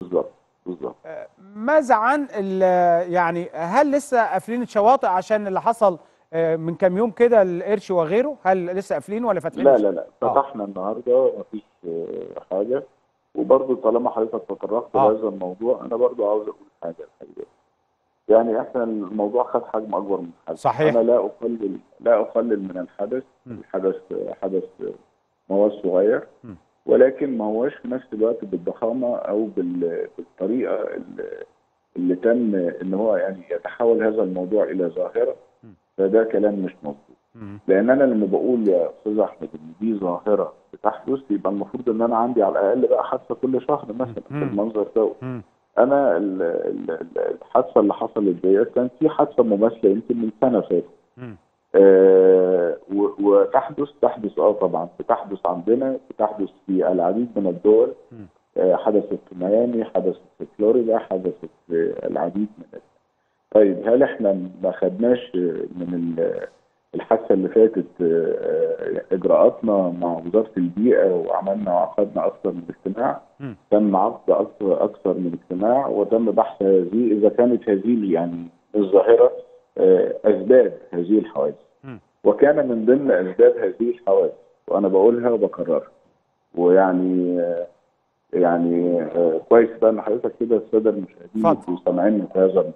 بالظبط بالظبط ماذا عن ال- يعني هل لسه قافلين الشواطئ عشان اللي حصل آه، من كام يوم كده القرش وغيره هل لسه قافلين ولا فاتحين لا لا لا آه. فتحنا النهارده مفيش آه، حاجه وبرضه طالما حضرتك تطرقت آه. لهذا الموضوع انا برضه عاوز اقول حاجه الحقيقه يعني احنا الموضوع خد حجم اكبر من الحدث صحيح. انا لا اقلل لا اقلل من الحدث م. الحدث حدث ما هوش صغير م. ولكن ما هوش في نفس الوقت بالضخامه او بال- بالطريقه اللي- اللي تم ان هو يعني يتحول هذا الموضوع الى ظاهره م. فده كلام مش مظبوط مم. لان انا لما بقول يا استاذ احمد ان دي ظاهره بتحدث يبقى المفروض ان انا عندي على الاقل بقى حادثه كل شهر مثلا مم. بالمنظر ده مم. انا ال- ال- ال- الحادثه اللي حصلت ديت كان في حادثه مماثله يمكن من سنه فاتت مم. آه و- وتحدث تحدث اه طبعا بتحدث عندنا بتحدث في العديد من الدول مم. آه حدثت في ميامي حدثت في فلوريدا حدثت في العديد من ال- طيب هل احنا ما خدناش من ال- الحادثه اللي فاتت آه، اجراءاتنا مع وزاره البيئه وعملنا وعقدنا اكثر من اجتماع مم. تم عقد اكثر اكثر من اجتماع وتم بحث هذه اذا كانت هذه يعني الظاهره آه، اسباب هذه الحوادث مم. وكان من ضمن اسباب هذه الحوادث وانا بقولها وبكررها ويعني آه، يعني آه، كويس بقى ان حضرتك كده الساده المشاهدين اتفضل. يبقوا سامعيني في هذا الموضوع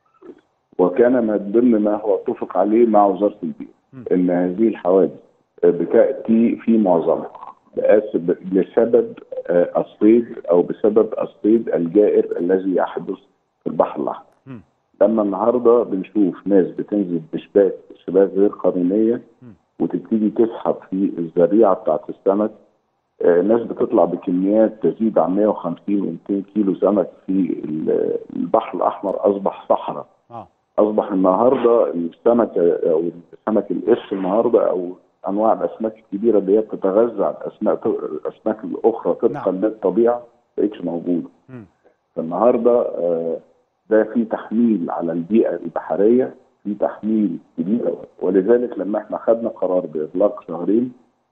وكان من ضمن ما هو اتفق عليه مع وزاره البيئه مم. ان هذه الحوادث بتاتي في معظمها بأس- لسبب آه، الصيد او بسبب الصيد الجائر الذي يحدث في البحر الاحمر. مم. لما النهارده بنشوف ناس بتنزل بشباك شباك غير قانونيه مم. وتبتدي تسحب في الزريعه بتاعت السمك آه، ناس بتطلع بكميات تزيد عن 150 و 200 كيلو سمك في ال- البحر الاحمر اصبح صحراء اه اصبح النهارده السمك او سمك القرش النهارده او انواع الاسماك الكبيره اللي هي بتتغذى على الاسماك الاسماك الاخرى طبقا نعم. للطبيعه ما بقتش موجوده مم. فالنهارده آه، ده في تحميل على البيئه البحريه في تحميل كبير ولذلك لما احنا خدنا قرار باغلاق شهرين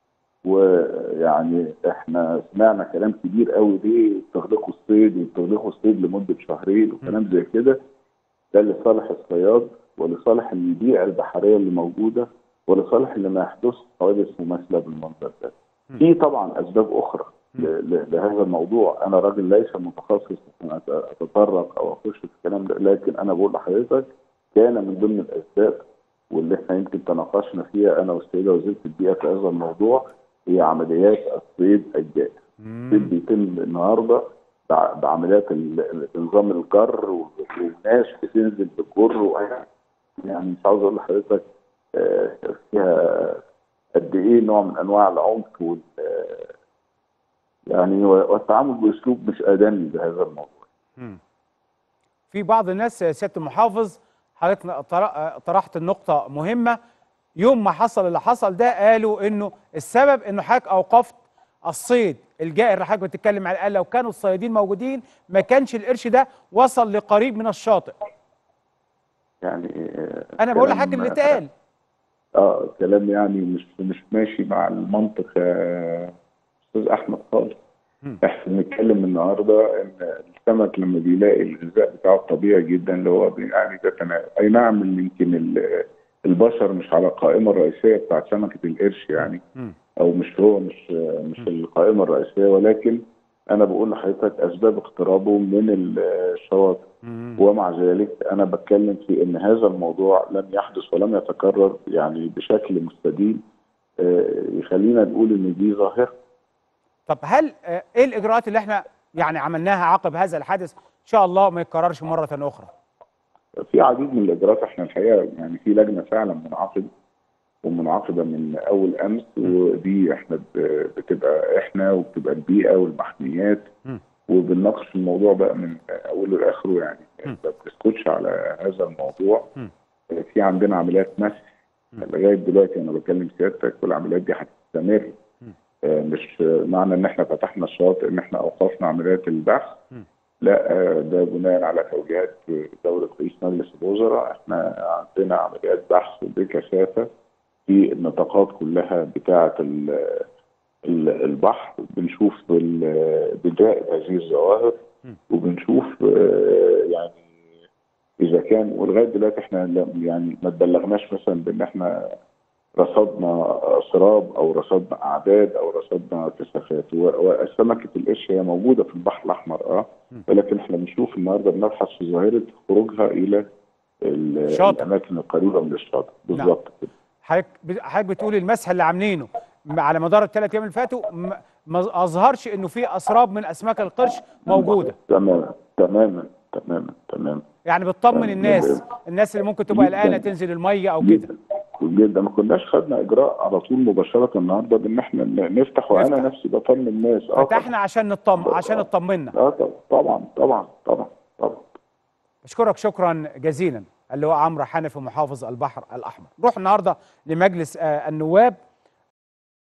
ويعني احنا سمعنا كلام كبير قوي ليه تغلقوا الصيد وتغلقوا الصيد لمده شهرين وكلام زي كده ده لصالح الصياد ولصالح البيئه البحريه اللي موجوده ولصالح اللي ما يحدث حوادث مماثله بالمنظر ده. مم. في طبعا اسباب اخرى مم. ل- ل- لهذا الموضوع انا راجل ليس متخصص ان أت- اتطرق او اخش في الكلام ده لكن انا بقول لحضرتك كان من ضمن الاسباب واللي احنا يمكن تناقشنا فيها انا والسيده وزيره البيئه في هذا الموضوع هي عمليات الصيد الجائر. الصيد مم. بيتم النهارده بع- بعمليات ال- ال- نظام الجر و- وناس بتنزل بالجر وهي- يعني مش عاوز اقول لحضرتك آه، فيها قد ايه نوع من انواع العنف وال آه، يعني و- والتعامل باسلوب مش ادمي بهذا الموضوع. مم. في بعض الناس يا سياده المحافظ حضرتك طر- طرحت النقطه مهمه يوم ما حصل اللي حصل ده قالوا انه السبب انه حضرتك اوقفت الصيد الجائر اللي حضرتك بتتكلم عليه قال لو كانوا الصيادين موجودين ما كانش القرش ده وصل لقريب من الشاطئ يعني آه، انا بقول كلام- لحضرتك اللي اتقال اه كلام يعني مش مش ماشي مع المنطق يا استاذ احمد خالص مم. احنا بنتكلم النهارده ان السمك لما بيلاقي الغذاء بتاعه الطبيعي جدا اللي هو بي- يعني ده تنا- اي نعم اللي يمكن ال- البشر مش على القائمه الرئيسيه بتاعت سمكه القرش يعني مم. او مش هو مش مش القائمه الرئيسيه ولكن انا بقول لحضرتك اسباب اقترابه من الشواطئ مم. ومع ذلك انا بتكلم في ان هذا الموضوع لم يحدث ولم يتكرر يعني بشكل مستديم آه، يخلينا نقول ان دي ظاهره طب هل آه، ايه الاجراءات اللي احنا يعني عملناها عقب هذا الحادث ان شاء الله ما يتكررش مره اخرى في عديد من الاجراءات احنا الحقيقه يعني في لجنه فعلا منعقده ومنعقده من اول امس ودي احنا ب- بتبقى احنا وبتبقى البيئه والمحميات مم. وبنناقش الموضوع بقى من اوله لاخره يعني مم. ما بنسكتش على هذا الموضوع مم. في عندنا عمليات مسح مم. لغايه دلوقتي انا بكلم سيادتك والعمليات دي هتستمر مم. آه، مش معنى ان احنا فتحنا الشاطئ ان احنا اوقفنا عمليات البحث مم. لا آه، ده بناء على توجيهات دولة رئيس مجلس الوزراء احنا عندنا عمليات بحث بكثافة في النطاقات كلها بتاعة ال- ال- البحر بنشوف ال- بداية هذه الظواهر وبنشوف آه، يعني اذا كان ولغايه دلوقتي احنا لم- يعني ما تبلغناش مثلا بان احنا رصدنا اسراب او رصدنا اعداد او رصدنا كثافات و- وسمكه القش هي موجوده في البحر الاحمر اه ولكن احنا بنشوف النهارده بنبحث في ظاهره خروجها الى ال- الشاطئ. الاماكن القريبه من الشاطئ بالظبط كده حضرتك بت- حضرتك بتقول المسح اللي عاملينه م- على مدار الثلاث ايام اللي فاتوا م- ما اظهرش انه في اسراب من اسماك القرش موجوده تماما تماما تماما تماما يعني بتطمن الناس الناس اللي ممكن تبقى جداً. قلقانه تنزل الميه او كده جدا جدا ما كناش خدنا اجراء على طول مباشره النهارده بان احنا ن- نفتح وانا نفتح. نفسي بطمن الناس اه فتحنا عشان نطمن عشان اطمنا طبعا. اه طبعا طبعا طبعا طبعا طبعا بشكرك شكرا جزيلا اللي هو عمرو حنفي محافظ البحر الاحمر نروح النهارده لمجلس آه، النواب